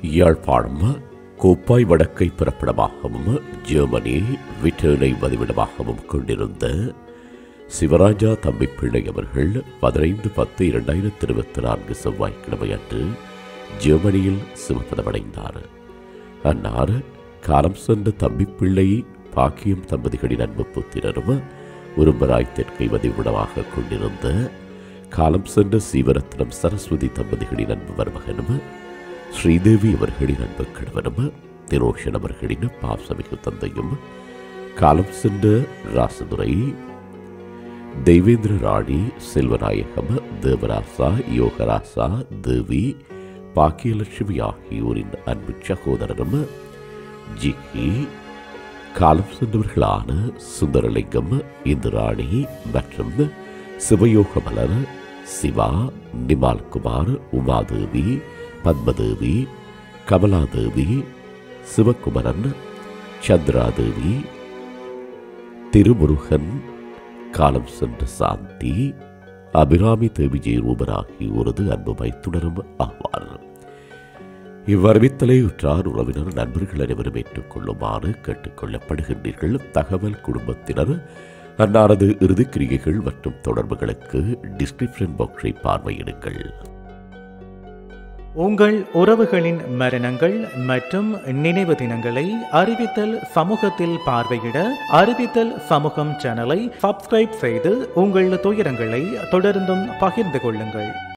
யாழ்ப்பாணம் கோப்பாய் வடக்கை பிறப்பிடமாகவும் ஜெர்மனி விட்டேனை வதிவிடமாகவும் கொண்டிருந்த சிவராஜா தம்பி பிள்ளை அவர்கள் பதினைந்து பத்து இரண்டாயிரத்தி இருபத்தி நான்கு செவ்வாய்க்கிழமை அன்று ஜெர்மனியில் சிவப்பதமடைந்தார் அன்னார் காலம் சென்ற தம்பி பிள்ளை பாக்கியம் தம்பதிகளின் அன்பு புத்திரரும் உரும்பராய் தெற்கை வதிவிடமாக கொண்டிருந்த காலம் சென்ற சீவரத்னம் சரஸ்வதி தம்பதிகளின் அன்பு மருமகனும் ஸ்ரீதேவி அவர்களின் அன்பு கணவனும் திரோஷன் அவர்களின் பாசமிகு தந்தையும் காலம் சென்ற ராசதுரை தெய்வேந்திர ராணி செல்வநாயகம் தேவராசா யோகராசா தேவி பாக்கியலட்சுமி ஆகியோரின் அன்பு சகோதரனும் ஜிகி காலம் சென்றவர்களான சுந்தரலிங்கம் இந்திராணி மற்றும் சிவயோகமலர் சிவா நிமால்குமார் உமாதேவி பத்மதேவி கமலாதேவி சிவகுமரன் சந்திராதேவி திருமுருகன் காலம் சென்ற சாந்தி அபிராமி தேவி ஜெயரூபன் ஆகியோரது அன்பு மைத்துணரும் ஆவார் இவ்வறிவித்தலை உற்றார் உறவினர் நண்பர்கள் அனைவரும் ஏற்றுக்கொள்ளுமாறு கேட்டுக்கொள்ளப்படுகின்றீர்கள் தகவல் குடும்பத்தினர் அன்னாரது இறுதிக்கிரியைகள் மற்றும் தொடர்புகளுக்கு டிஸ்கிரிப்ஷன் பாக்ஸை பார்வையிடுங்கள் உங்கள் உறவுகளின் மரணங்கள் மற்றும் நினைவு தினங்களை அறிவித்தல் சமூகத்தில் பார்வையிட அறிவித்தல் சமூகம் சேனலை சப்ஸ்கிரைப் செய்து உங்கள் துயரங்களை தொடர்ந்தும் பகிர்ந்து கொள்ளுங்கள்